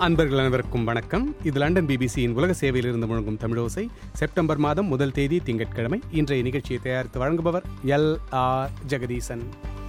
அன்பர்கள் அனைவருக்கும் வணக்கம் இது லண்டன் பிபிசியின் உலக சேவையிலிருந்து முழங்கும் தமிழோசை செப்டம்பர் மாதம் முதல் தேதி திங்கட்கிழமை இன்றைய நிகழ்ச்சியை தயாரித்து வழங்குபவர் எல் ஆர் ஜெகதீசன்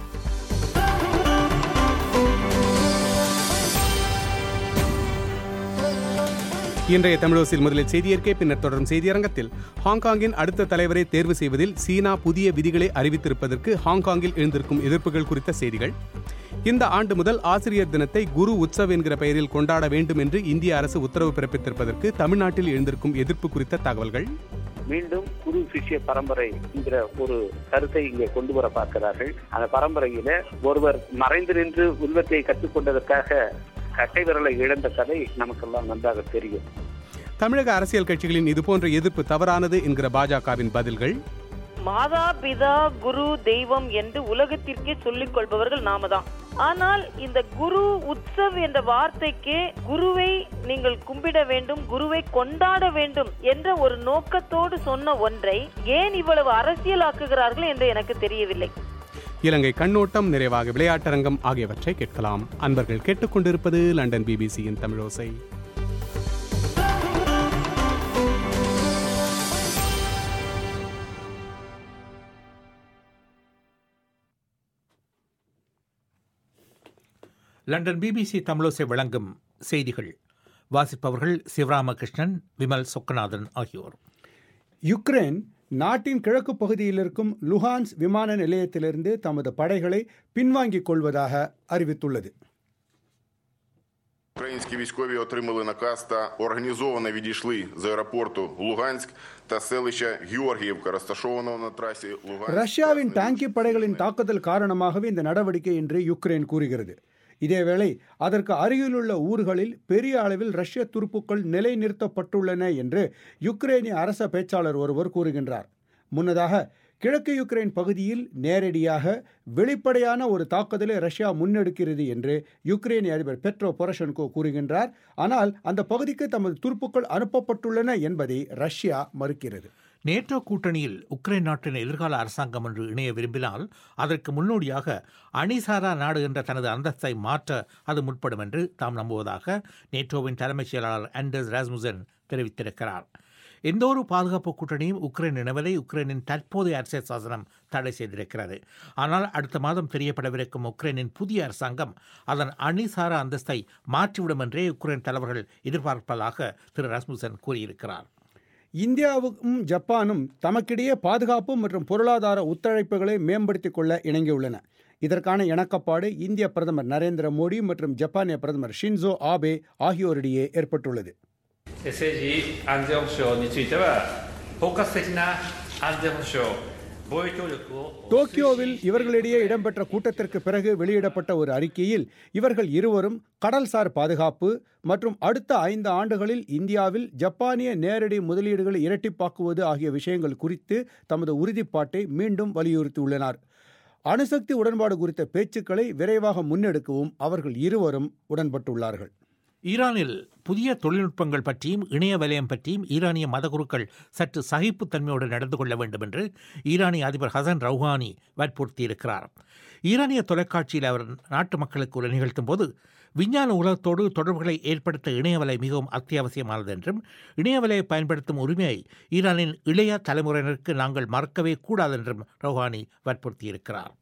இன்றைய தமிழோசில் முதலில் செய்தியற்கே பின்னர் தொடரும் செய்தியரங்கத்தில் ஹாங்காங்கின் அடுத்த தலைவரை தேர்வு செய்வதில் சீனா புதிய விதிகளை அறிவித்திருப்பதற்கு ஹாங்காங்கில் எழுந்திருக்கும் எதிர்ப்புகள் குறித்த செய்திகள் இந்த ஆண்டு முதல் ஆசிரியர் தினத்தை குரு உற்சவ் என்கிற பெயரில் கொண்டாட வேண்டும் என்று இந்திய அரசு உத்தரவு பிறப்பித்திருப்பதற்கு தமிழ்நாட்டில் எழுந்திருக்கும் எதிர்ப்பு குறித்த தகவல்கள் மீண்டும் குரு சிஷ்ய பரம்பரை என்கிற ஒரு கருத்தை இங்கே கொண்டு வர பார்க்கிறார்கள் அந்த பரம்பரையில ஒருவர் மறைந்து நின்று உருவத்தை கற்றுக்கொண்டதற்காக கட்டை விரலை இழந்த கதை நமக்கெல்லாம் நன்றாக தெரியும் தமிழக அரசியல் கட்சிகளின் இதுபோன்ற எதிர்ப்பு தவறானது என்கிற பாஜகவின் பதில்கள் மாதா பிதா குரு தெய்வம் என்று உலகத்திற்கே சொல்லிக் கொள்பவர்கள் நாம தான் ஆனால் இந்த குரு உற்சவ் என்ற வார்த்தைக்கு குருவை நீங்கள் கும்பிட வேண்டும் குருவை கொண்டாட வேண்டும் என்ற ஒரு நோக்கத்தோடு சொன்ன ஒன்றை ஏன் இவ்வளவு அரசியலாக்குகிறார்கள் என்று எனக்கு தெரியவில்லை இலங்கை கண்ணோட்டம் நிறைவாக விளையாட்டரங்கம் ஆகியவற்றை கேட்கலாம் அன்பர்கள் கேட்டுக்கொண்டிருப்பது லண்டன் பிபிசியின் தமிழோசை லண்டன் பிபிசி தமிழோசை வழங்கும் செய்திகள் வாசிப்பவர்கள் சிவராமகிருஷ்ணன் விமல் சொக்கநாதன் ஆகியோர் யுக்ரைன் நாட்டின் கிழக்கு பகுதியில் இருக்கும் லுஹான்ஸ் விமான நிலையத்திலிருந்து தமது படைகளை பின்வாங்கிக் கொள்வதாக அறிவித்துள்ளது Українські військові отримали наказ та організовано відійшли з аеропорту Луганськ та селища Георгіївка, розташованого на трасі Луганськ. ரஷ்யாவின் டாங்கி படைகளின் தாக்குதல் காரணமாகவே இந்த நடவடிக்கை என்று யுக்ரைன் கூறுகிறது இதேவேளை அதற்கு அருகிலுள்ள ஊர்களில் பெரிய அளவில் ரஷ்ய துருப்புக்கள் நிலைநிறுத்தப்பட்டுள்ளன என்று யுக்ரைனிய அரச பேச்சாளர் ஒருவர் கூறுகின்றார் முன்னதாக கிழக்கு யுக்ரைன் பகுதியில் நேரடியாக வெளிப்படையான ஒரு தாக்குதலை ரஷ்யா முன்னெடுக்கிறது என்று யுக்ரைனிய அதிபர் பெட்ரோ பொரஷன்கோ கூறுகின்றார் ஆனால் அந்த பகுதிக்கு தமது துருப்புக்கள் அனுப்பப்பட்டுள்ளன என்பதை ரஷ்யா மறுக்கிறது நேட்டோ கூட்டணியில் உக்ரைன் நாட்டின் எதிர்கால அரசாங்கம் என்று இணைய விரும்பினால் அதற்கு முன்னோடியாக அணிசாரா நாடு என்ற தனது அந்தஸ்தை மாற்ற அது முற்படும் என்று தாம் நம்புவதாக நேட்டோவின் தலைமைச் செயலாளர் ஆண்டர்ஸ் ராஸ்முசன் தெரிவித்திருக்கிறார் எந்தொரு பாதுகாப்பு கூட்டணியும் உக்ரைன் இணைவதை உக்ரைனின் தற்போதைய அரசியல் சாசனம் தடை செய்திருக்கிறது ஆனால் அடுத்த மாதம் தெரியப்படவிருக்கும் உக்ரைனின் புதிய அரசாங்கம் அதன் அணிசாரா அந்தஸ்தை மாற்றிவிடும் என்றே உக்ரைன் தலைவர்கள் எதிர்பார்ப்பதாக திரு ராஸ்முசன் கூறியிருக்கிறார் இந்தியாவும் ஜப்பானும் தமக்கிடையே பாதுகாப்பு மற்றும் பொருளாதார ஒத்துழைப்புகளை மேம்படுத்திக் கொள்ள இணங்கியுள்ளன இதற்கான இணக்கப்பாடு இந்திய பிரதமர் நரேந்திர மோடி மற்றும் ஜப்பானிய பிரதமர் ஷின்சோ ஆபே ஆகியோரிடையே ஏற்பட்டுள்ளது 政治安全保障については包括的な安全保障防衛協力を டோக்கியோவில் இவர்களிடையே இடம்பெற்ற கூட்டத்திற்கு பிறகு வெளியிடப்பட்ட ஒரு அறிக்கையில் இவர்கள் இருவரும் கடல்சார் பாதுகாப்பு மற்றும் அடுத்த ஐந்து ஆண்டுகளில் இந்தியாவில் ஜப்பானிய நேரடி முதலீடுகளை இரட்டிப்பாக்குவது ஆகிய விஷயங்கள் குறித்து தமது உறுதிப்பாட்டை மீண்டும் வலியுறுத்தியுள்ளனர் அணுசக்தி உடன்பாடு குறித்த பேச்சுக்களை விரைவாக முன்னெடுக்கவும் அவர்கள் இருவரும் உடன்பட்டுள்ளார்கள் ஈரானில் புதிய தொழில்நுட்பங்கள் பற்றியும் இணைய வலயம் பற்றியும் ஈரானிய மதகுருக்கள் சற்று சகிப்புத்தன்மையோடு நடந்து கொள்ள வேண்டும் என்று ஈரானிய அதிபர் ஹசன் ரவுஹானி வற்புறுத்தியிருக்கிறார் ஈரானிய தொலைக்காட்சியில் அவர் நாட்டு மக்களுக்கு உரை நிகழ்த்தும் போது விஞ்ஞான உலகத்தோடு தொடர்புகளை ஏற்படுத்த இணையவலை மிகவும் அத்தியாவசியமானது என்றும் இணையவலையை பயன்படுத்தும் உரிமையை ஈரானின் இளைய தலைமுறையினருக்கு நாங்கள் மறக்கவே கூடாது என்றும் ரவுஹானி வற்புறுத்தியிருக்கிறார்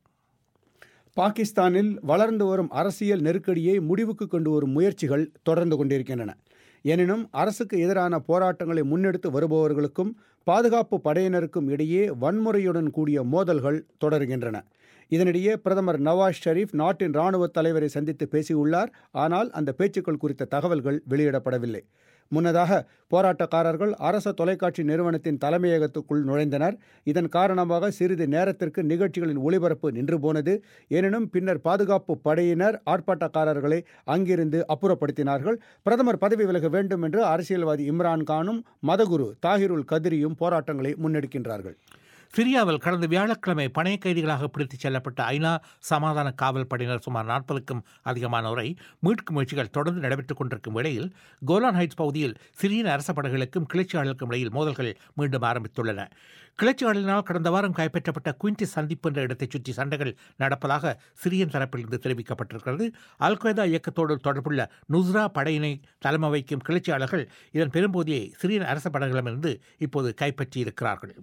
பாகிஸ்தானில் வளர்ந்து வரும் அரசியல் நெருக்கடியை முடிவுக்கு கொண்டு வரும் முயற்சிகள் தொடர்ந்து கொண்டிருக்கின்றன எனினும் அரசுக்கு எதிரான போராட்டங்களை முன்னெடுத்து வருபவர்களுக்கும் பாதுகாப்பு படையினருக்கும் இடையே வன்முறையுடன் கூடிய மோதல்கள் தொடர்கின்றன இதனிடையே பிரதமர் நவாஸ் ஷெரீப் நாட்டின் இராணுவ தலைவரை சந்தித்து பேசியுள்ளார் ஆனால் அந்த பேச்சுக்கள் குறித்த தகவல்கள் வெளியிடப்படவில்லை முன்னதாக போராட்டக்காரர்கள் அரச தொலைக்காட்சி நிறுவனத்தின் தலைமையகத்துக்குள் நுழைந்தனர் இதன் காரணமாக சிறிது நேரத்திற்கு நிகழ்ச்சிகளின் ஒளிபரப்பு நின்று போனது எனினும் பின்னர் பாதுகாப்பு படையினர் ஆர்ப்பாட்டக்காரர்களை அங்கிருந்து அப்புறப்படுத்தினார்கள் பிரதமர் பதவி விலக வேண்டும் என்று அரசியல்வாதி இம்ரான் கானும் மதகுரு தாகிருல் கதிரியும் போராட்டங்களை முன்னெடுக்கின்றார்கள் சிரியாவில் கடந்த வியாழக்கிழமை பணைய கைதிகளாக பிடித்துச் செல்லப்பட்ட ஐநா சமாதான காவல் படையினர் சுமார் நாற்பதுக்கும் அதிகமானோரை மீட்கும் முயற்சிகள் தொடர்ந்து நடைபெற்றுக் கொண்டிருக்கும் வேளையில் கோலான் ஹைட்ஸ் பகுதியில் சிரியன் அரச படைகளுக்கும் கிளர்ச்சியாளர்களுக்கும் இடையில் மோதல்கள் மீண்டும் ஆரம்பித்துள்ளன கிளர்ச்சியாளரினால் கடந்த வாரம் கைப்பற்றப்பட்ட குயின்டி சந்திப்பு என்ற இடத்தைச் சுற்றி சண்டைகள் நடப்பதாக சிரியன் தரப்பிலிருந்து தெரிவிக்கப்பட்டிருக்கிறது அல் கொய்தா இயக்கத்தோடு தொடர்புள்ள நுஸ்ரா படையினை தலைமை வைக்கும் கிளர்ச்சியாளர்கள் இதன் பெரும்பகுதியை சிரியன் அரச படைகளிடமிருந்து இப்போது கைப்பற்றியிருக்கிறார்கள்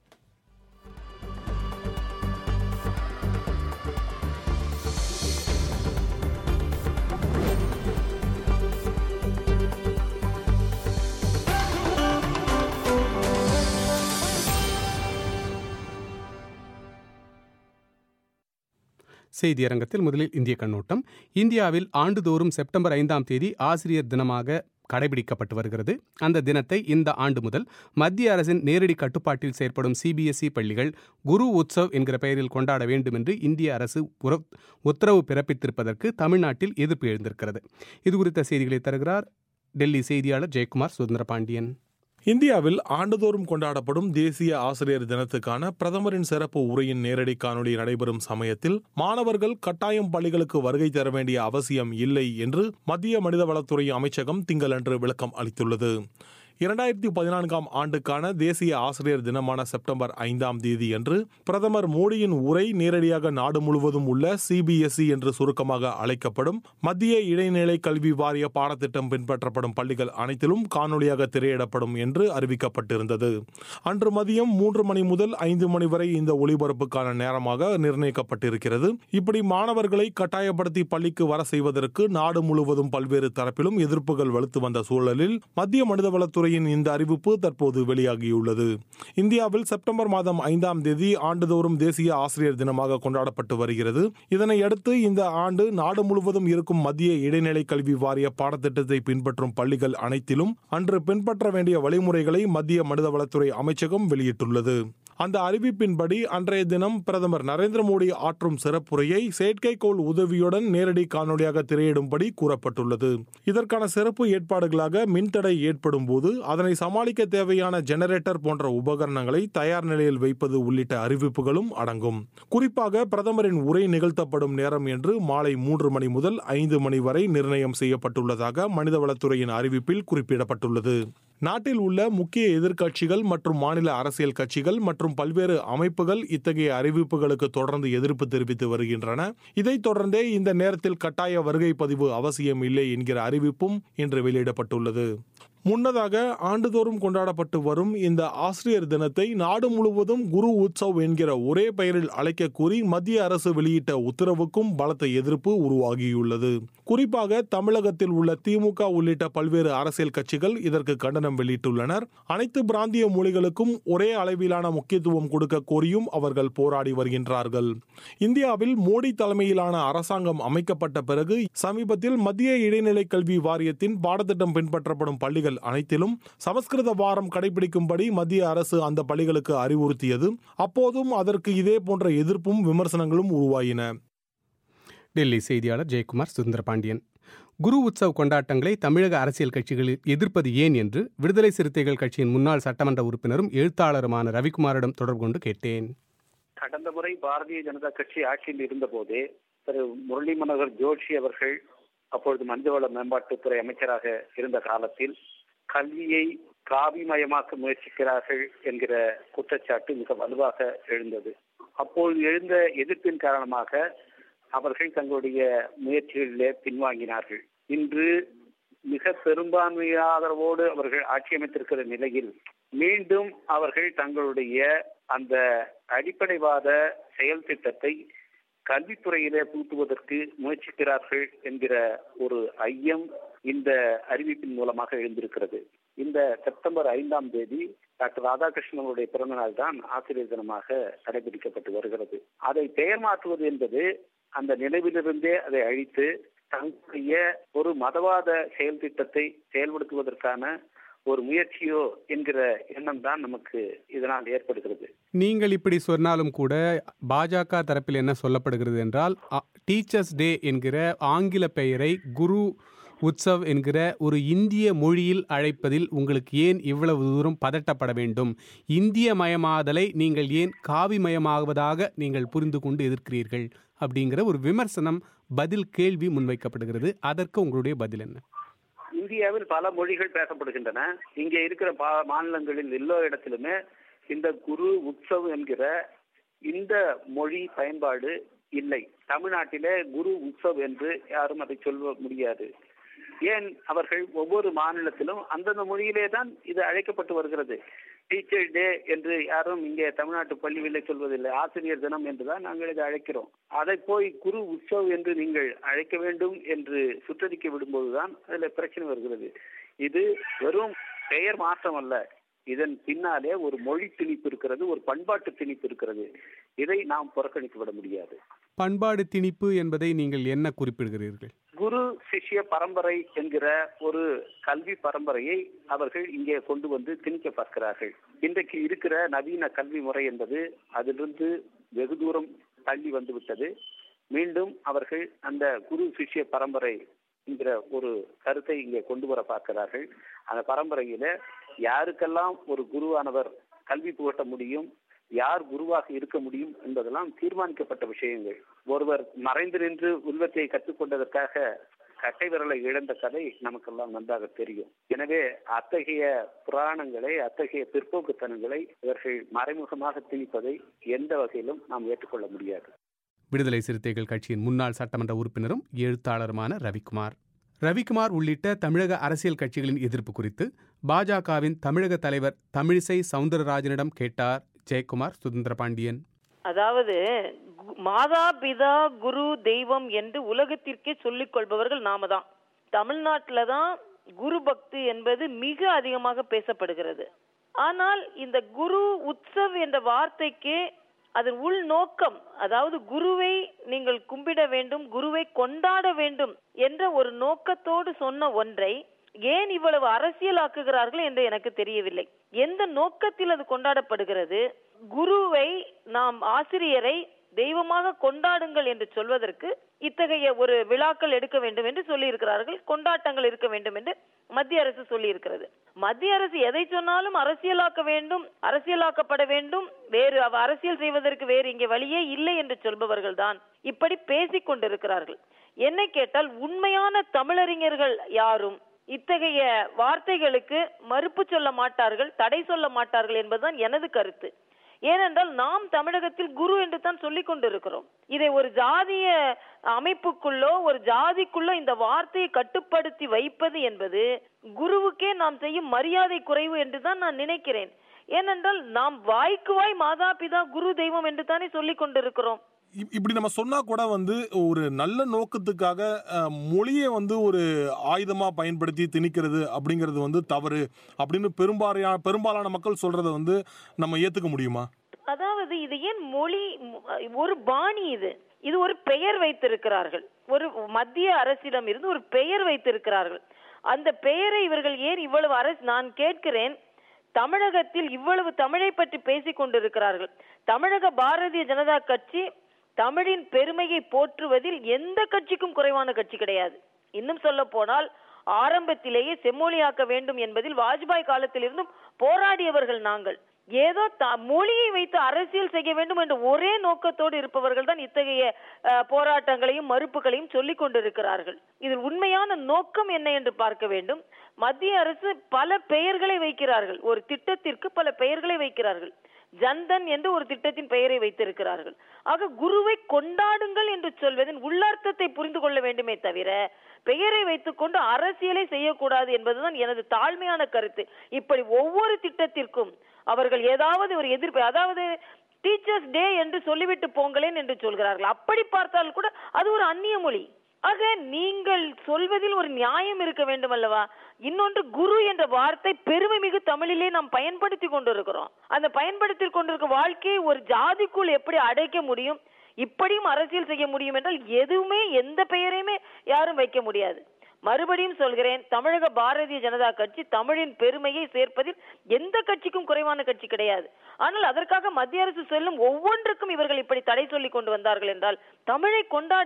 செய்தி அரங்கத்தில் முதலில் இந்திய கண்ணோட்டம் இந்தியாவில் ஆண்டுதோறும் செப்டம்பர் ஐந்தாம் தேதி ஆசிரியர் தினமாக கடைபிடிக்கப்பட்டு வருகிறது அந்த தினத்தை இந்த ஆண்டு முதல் மத்திய அரசின் நேரடி கட்டுப்பாட்டில் செயற்படும் சிபிஎஸ்இ பள்ளிகள் குரு உற்சவ் என்கிற பெயரில் கொண்டாட வேண்டும் என்று இந்திய அரசு உர- உத்தரவு பிறப்பித்திருப்பதற்கு தமிழ்நாட்டில் எதிர்ப்பு எழுந்திருக்கிறது இது குறித்த செய்திகளை தருகிறார் டெல்லி செய்தியாளர் ஜெயக்குமார் சுதந்திர பாண்டியன் இந்தியாவில் ஆண்டுதோறும் கொண்டாடப்படும் தேசிய ஆசிரியர் தினத்துக்கான பிரதமரின் சிறப்பு உரையின் நேரடி காணொளி நடைபெறும் சமயத்தில் மாணவர்கள் கட்டாயம் பள்ளிகளுக்கு வருகை தர வேண்டிய அவசியம் இல்லை என்று மத்திய மனிதவளத்துறை அமைச்சகம் திங்களன்று விளக்கம் அளித்துள்ளது இரண்டாயிரத்தி பதினான்காம் ஆண்டுக்கான தேசிய ஆசிரியர் தினமான செப்டம்பர் ஐந்தாம் தேதி அன்று பிரதமர் மோடியின் உரை நேரடியாக நாடு முழுவதும் உள்ள சிபிஎஸ்இ என்று சுருக்கமாக அழைக்கப்படும் மத்திய இடைநிலை கல்வி வாரிய பாடத்திட்டம் பின்பற்றப்படும் பள்ளிகள் அனைத்திலும் காணொளியாக திரையிடப்படும் என்று அறிவிக்கப்பட்டிருந்தது அன்று மதியம் மூன்று மணி முதல் ஐந்து மணி வரை இந்த ஒளிபரப்புக்கான நேரமாக நிர்ணயிக்கப்பட்டிருக்கிறது இப்படி மாணவர்களை கட்டாயப்படுத்தி பள்ளிக்கு வர செய்வதற்கு நாடு முழுவதும் பல்வேறு தரப்பிலும் எதிர்ப்புகள் வலுத்து வந்த சூழலில் மத்திய மனிதவளத்துறையின் இந்த அறிவிப்பு தற்போது வெளியாகியுள்ளது இந்தியாவில் செப்டம்பர் மாதம் ஐந்தாம் தேதி ஆண்டுதோறும் தேசிய ஆசிரியர் தினமாக கொண்டாடப்பட்டு வருகிறது இதனை அடுத்து இந்த ஆண்டு நாடு முழுவதும் இருக்கும் மத்திய இடைநிலை கல்வி வாரிய பாடத்திட்டத்தை பின்பற்றும் பள்ளிகள் அனைத்திலும் அன்று பின்பற்ற வேண்டிய வழிமுறைகளை மத்திய மனிதவளத்துறை அமைச்சகம் வெளியிட்டுள்ளது அந்த அறிவிப்பின்படி அன்றைய தினம் பிரதமர் நரேந்திர மோடி ஆற்றும் சிறப்புரையை செயற்கைக்கோள் உதவியுடன் நேரடி காணொலியாக திரையிடும்படி கூறப்பட்டுள்ளது இதற்கான சிறப்பு ஏற்பாடுகளாக மின்தடை ஏற்படும் போது அதனை சமாளிக்க தேவையான ஜெனரேட்டர் போன்ற உபகரணங்களை தயார் நிலையில் வைப்பது உள்ளிட்ட அறிவிப்புகளும் அடங்கும் குறிப்பாக பிரதமரின் உரை நிகழ்த்தப்படும் நேரம் என்று மாலை மூன்று மணி முதல் ஐந்து மணி வரை நிர்ணயம் செய்யப்பட்டுள்ளதாக மனிதவளத்துறையின் அறிவிப்பில் குறிப்பிடப்பட்டுள்ளது நாட்டில் உள்ள முக்கிய எதிர்க்கட்சிகள் மற்றும் மாநில அரசியல் கட்சிகள் மற்றும் பல்வேறு அமைப்புகள் இத்தகைய அறிவிப்புகளுக்கு தொடர்ந்து எதிர்ப்பு தெரிவித்து வருகின்றன இதைத் தொடர்ந்தே இந்த நேரத்தில் கட்டாய வருகை பதிவு அவசியம் இல்லை என்கிற அறிவிப்பும் இன்று வெளியிடப்பட்டுள்ளது முன்னதாக ஆண்டுதோறும் கொண்டாடப்பட்டு வரும் இந்த ஆசிரியர் தினத்தை நாடு முழுவதும் குரு உற்சவ் என்கிற ஒரே பெயரில் அழைக்க கூறி மத்திய அரசு வெளியிட்ட உத்தரவுக்கும் பலத்த எதிர்ப்பு உருவாகியுள்ளது குறிப்பாக தமிழகத்தில் உள்ள திமுக உள்ளிட்ட பல்வேறு அரசியல் கட்சிகள் இதற்கு கண்டனம் வெளியிட்டுள்ளனர் அனைத்து பிராந்திய மொழிகளுக்கும் ஒரே அளவிலான முக்கியத்துவம் கொடுக்க கோரியும் அவர்கள் போராடி வருகின்றார்கள் இந்தியாவில் மோடி தலைமையிலான அரசாங்கம் அமைக்கப்பட்ட பிறகு சமீபத்தில் மத்திய இடைநிலை கல்வி வாரியத்தின் பாடத்திட்டம் பின்பற்றப்படும் பள்ளிகள் அனைத்திலும் சமஸ்கிருத வாரம் கடைபிடிக்கும்படி மத்திய அரசு அந்த பள்ளிகளுக்கு அறிவுறுத்தியது அப்போதும் அதற்கு இதே போன்ற எதிர்ப்பும் விமர்சனங்களும் உருவாயின டெல்லி செய்தியாளர் ஜெயக்குமார் சுந்தர பாண்டியன் குரு உற்சவ் கொண்டாட்டங்களை தமிழக அரசியல் கட்சிகளில் எதிர்ப்பது ஏன் என்று விடுதலை சிறுத்தைகள் கட்சியின் முன்னாள் சட்டமன்ற உறுப்பினரும் எழுத்தாளருமான ரவிக்குமாரிடம் தொடர்பு கொண்டு கேட்டேன் கடந்த முறை பாரதிய ஜனதா கட்சி ஆட்சியில் இருந்தபோது திரு முரளி மனோகர் ஜோஷி அவர்கள் அப்பொழுது மனிதவள மேம்பாட்டுத்துறை அமைச்சராக இருந்த காலத்தில் கல்வியை காவிமயமாக்க முயற்சிக்கிறார்கள் என்கிற குற்றச்சாட்டு மிக வலுவாக எழுந்தது அப்போது எழுந்த எதிர்ப்பின் காரணமாக அவர்கள் தங்களுடைய முயற்சிகளிலே பின்வாங்கினார்கள் இன்று மிக பெரும்பான்மை ஆதரவோடு அவர்கள் ஆட்சி அமைத்திருக்கிற நிலையில் மீண்டும் அவர்கள் தங்களுடைய அந்த அடிப்படைவாத செயல் திட்டத்தை கல்வித்துறையிலே புகுத்துவதற்கு முயற்சிக்கிறார்கள் என்கிற ஒரு ஐயம் இந்த அறிவிப்பின் மூலமாக எழுந்திருக்கிறது இந்த செப்டம்பர் ஐந்தாம் தேதி டாக்டர் ராதாகிருஷ்ணனுடைய பிறந்த நாள் தான் ஆசிரியர் தினமாக கடைபிடிக்கப்பட்டு வருகிறது அதை பெயர் மாற்றுவது என்பது அந்த நினைவிலிருந்தே அதை அழித்து தங்களுடைய ஒரு மதவாத செயல் திட்டத்தை செயல்படுத்துவதற்கான ஒரு முயற்சியோ என்கிற எண்ணம் தான் நமக்கு இதனால் ஏற்படுகிறது நீங்கள் இப்படி சொன்னாலும் கூட பாஜக தரப்பில் என்ன சொல்லப்படுகிறது என்றால் டீச்சர்ஸ் டே என்கிற ஆங்கில பெயரை குரு உற்சவ் என்கிற ஒரு இந்திய மொழியில் அழைப்பதில் உங்களுக்கு ஏன் இவ்வளவு தூரம் பதட்டப்பட வேண்டும் இந்திய மயமாதலை நீங்கள் ஏன் காவிமயமாவதாக நீங்கள் புரிந்து கொண்டு எதிர்க்கிறீர்கள் அப்படிங்கிற ஒரு விமர்சனம் பதில் கேள்வி முன்வைக்கப்படுகிறது அதற்கு உங்களுடைய பதில் என்ன இந்தியாவில் பல மொழிகள் பேசப்படுகின்றன இங்கே இருக்கிற பா- மாநிலங்களில் எல்லா இடத்திலுமே இந்த குரு உற்சவ் என்கிற இந்த மொழி பயன்பாடு இல்லை தமிழ்நாட்டிலே குரு உற்சவ் என்று யாரும் அதை சொல்ல முடியாது ஏன் அவர்கள் ஒவ்வொரு மாநிலத்திலும் அந்தந்த மொழியிலே தான் இது அழைக்கப்பட்டு வருகிறது டீச்சர் டே என்று யாரும் இங்கே தமிழ்நாட்டு பள்ளிகளிலே சொல்வதில்லை ஆசிரியர் தினம் என்றுதான் நாங்கள் இதை அழைக்கிறோம் அதை போய் குரு உற்சவ் என்று நீங்கள் அழைக்க வேண்டும் என்று சுற்றறிக்கை விடும்போதுதான் அதுல பிரச்சனை வருகிறது இது வெறும் பெயர் மாற்றம் அல்ல இதன் பின்னாலே ஒரு மொழி திணிப்பு இருக்கிறது ஒரு பண்பாட்டு திணிப்பு இருக்கிறது இதை நாம் புறக்கணித்து விட முடியாது பண்பாடு திணிப்பு என்பதை நீங்கள் என்ன குறிப்பிடுகிறீர்கள் குரு சிஷ்ய பரம்பரை என்கிற ஒரு கல்வி பரம்பரையை அவர்கள் இங்கே கொண்டு வந்து திணிக்க பார்க்கிறார்கள் இன்றைக்கு இருக்கிற நவீன கல்வி முறை என்பது அதிலிருந்து வெகு தூரம் தள்ளி வந்து விட்டது மீண்டும் அவர்கள் அந்த குரு சிஷ்ய பரம்பரை என்கிற ஒரு கருத்தை இங்கே கொண்டு வர பார்க்கிறார்கள் அந்த பரம்பரையில யாருக்கெல்லாம் ஒரு குருவானவர் கல்வி புகட்ட முடியும் யார் குருவாக இருக்க முடியும் என்பதெல்லாம் தீர்மானிக்கப்பட்ட விஷயங்கள் ஒருவர் மறைந்து நின்று உருவத்தை கற்றுக்கொண்டதற்காக கட்டை விரலை இழந்த கதை நமக்கெல்லாம் நன்றாக தெரியும் எனவே அத்தகைய புராணங்களை அத்தகைய பிற்போக்குத்தனங்களை இவர்கள் மறைமுகமாக திணிப்பதை எந்த வகையிலும் நாம் ஏற்றுக்கொள்ள முடியாது விடுதலை சிறுத்தைகள் கட்சியின் முன்னாள் சட்டமன்ற உறுப்பினரும் எழுத்தாளருமான ரவிக்குமார் ரவிக்குமார் உள்ளிட்ட தமிழக அரசியல் கட்சிகளின் எதிர்ப்பு குறித்து பாஜகவின் தமிழக தலைவர் தமிழிசை சவுந்தரராஜனிடம் கேட்டார் ஜெயக்குமார் சுதந்திர பாண்டியன் அதாவது கு- மாதா பிதா குரு தெய்வம் என்று உலகத்திற்கே சொல்லிக் கொள்பவர்கள் நாம தான் தமிழ்நாட்டில தான் குரு பக்தி என்பது மிக அதிகமாக பேசப்படுகிறது ஆனால் இந்த குரு உற்சவ் என்ற வார்த்தைக்கு அதன் உள் நோக்கம் அதாவது குருவை நீங்கள் கும்பிட வேண்டும் குருவை கொண்டாட வேண்டும் என்ற ஒரு நோக்கத்தோடு சொன்ன ஒன்றை ஏன் இவ்வளவு அரசியலாக்குகிறார்கள் என்று எனக்கு தெரியவில்லை எந்த நோக்கத்தில் அது கொண்டாடப்படுகிறது குருவை நாம் ஆசிரியரை தெய்வமாக கொண்டாடுங்கள் என்று சொல்வதற்கு இத்தகைய ஒரு விழாக்கள் எடுக்க வேண்டும் என்று சொல்லி இருக்கிறார்கள் கொண்டாட்டங்கள் இருக்க வேண்டும் என்று மத்திய அரசு சொல்லி இருக்கிறது மத்திய அரசு எதை சொன்னாலும் அரசியலாக்க வேண்டும் அரசியலாக்கப்பட வேண்டும் வேறு அவ அரசியல் செய்வதற்கு வேறு இங்கே வழியே இல்லை என்று சொல்பவர்கள் தான் இப்படி பேசிக் கொண்டிருக்கிறார்கள் என்னை கேட்டால் உண்மையான தமிழறிஞர்கள் யாரும் இத்தகைய வார்த்தைகளுக்கு மறுப்பு சொல்ல மாட்டார்கள் தடை சொல்ல மாட்டார்கள் என்பதுதான் எனது கருத்து ஏனென்றால் நாம் தமிழகத்தில் குரு என்று தான் சொல்லிக் கொண்டிருக்கிறோம் இதை ஒரு ஜாதிய அமைப்புக்குள்ளோ ஒரு ஜாதிக்குள்ளோ இந்த வார்த்தையை கட்டுப்படுத்தி வைப்பது என்பது குருவுக்கே நாம் செய்யும் மரியாதை குறைவு என்று தான் நான் நினைக்கிறேன் ஏனென்றால் நாம் வாய்க்கு வாய் மாதா பிதா குரு தெய்வம் என்று தானே சொல்லிக் கொண்டிருக்கிறோம் இப்- இப்படி நம்ம சொன்னா கூட வந்து ஒரு நல்ல நோக்கத்துக்காக அஹ், மொழியை வந்து ஒரு ஆயுதமா பயன்படுத்தி திணிக்கிறது அப்படிங்கிறது வந்து தவறு அப்படின்னு பெரும்பாலான பெரும்பாலான மக்கள் சொல்றதை வந்து நம்ம ஏத்துக்க முடியுமா அதாவது இது ஏன் மொழி மு- ஒரு பாணி இது இது ஒரு பெயர் வைத்திருக்கிறார்கள் ஒரு மத்திய அரசிடம் இருந்து ஒரு பெயர் வைத்திருக்கிறார்கள் அந்த பெயரை இவர்கள் ஏன் இவ்வளவு அரசு நான் கேட்கிறேன் தமிழகத்தில் இவ்வளவு தமிழை பற்றி பேசிக் கொண்டிருக்கிறார்கள் தமிழக பாரதிய ஜனதா கட்சி தமிழின் பெருமையை போற்றுவதில் எந்த கட்சிக்கும் குறைவான கட்சி கிடையாது இன்னும் சொல்ல போனால் ஆரம்பத்திலேயே செம்மொழியாக்க வேண்டும் என்பதில் வாஜ்பாய் காலத்திலிருந்தும் போராடியவர்கள் நாங்கள் ஏதோ த- மொழியை வைத்து அரசியல் செய்ய வேண்டும் என்ற ஒரே நோக்கத்தோடு இருப்பவர்கள் தான் இத்தகைய அஹ், போராட்டங்களையும் மறுப்புகளையும் சொல்லிக் கொண்டிருக்கிறார்கள் இதில் உண்மையான நோக்கம் என்ன என்று பார்க்க வேண்டும் மத்திய அரசு பல பெயர்களை வைக்கிறார்கள் ஒரு திட்டத்திற்கு பல பெயர்களை வைக்கிறார்கள் ஜன்தன் என்று ஒரு திட்டத்தின் பெயரை வைத்திருக்கிறார்கள் ஆக குருவை கொண்டாடுங்கள் என்று சொல்வதன் உள்ளார்த்தத்தை புரிந்து கொள்ள வேண்டுமே தவிர பெயரை வைத்துக்கொண்டு அரசியலை செய்யக்கூடாது என்பதுதான் எனது தாழ்மையான கருத்து இப்படி ஒவ்வொரு திட்டத்திற்கும் அவர்கள் ஏதாவது ஒரு எதிர்ப்பு அதாவது டீச்சர்ஸ் டே என்று சொல்லிவிட்டு போங்களேன் என்று சொல்கிறார்கள் அப்படி பார்த்தால் கூட அது ஒரு அந்நிய மொழி ஆக நீங்கள் சொல்வதில் ஒரு நியாயம் இருக்க வேண்டும் அல்லவா இன்னொன்று குரு என்ற வார்த்தை பெருமை மிகு தமிழிலே நாம் பயன்படுத்தி கொண்டிருக்கிறோம் அந்த பயன்படுத்தி கொண்டிருக்க வாழ்க்கையை ஒரு ஜாதிக்குள் எப்படி அடைக்க முடியும் இப்படியும் அரசியல் செய்ய முடியும் என்றால் எதுவுமே எந்த பெயரையுமே யாரும் வைக்க முடியாது மறுபடியும் சொல்கிறேன் தமிழக பாரதிய ஜனதா கட்சி தமிழின் பெருமையை சேர்ப்பதில் எந்த கட்சிக்கும் குறைவான கட்சி கிடையாது ஆனால் அதற்காக மத்திய அரசு சொல்லும் ஒவ்வொன்றுக்கும் இவர்கள் இப்படி தடை சொல்லி கொண்டு வந்தார்கள் என்றால் தமிழை கொண்டாடுங்கள்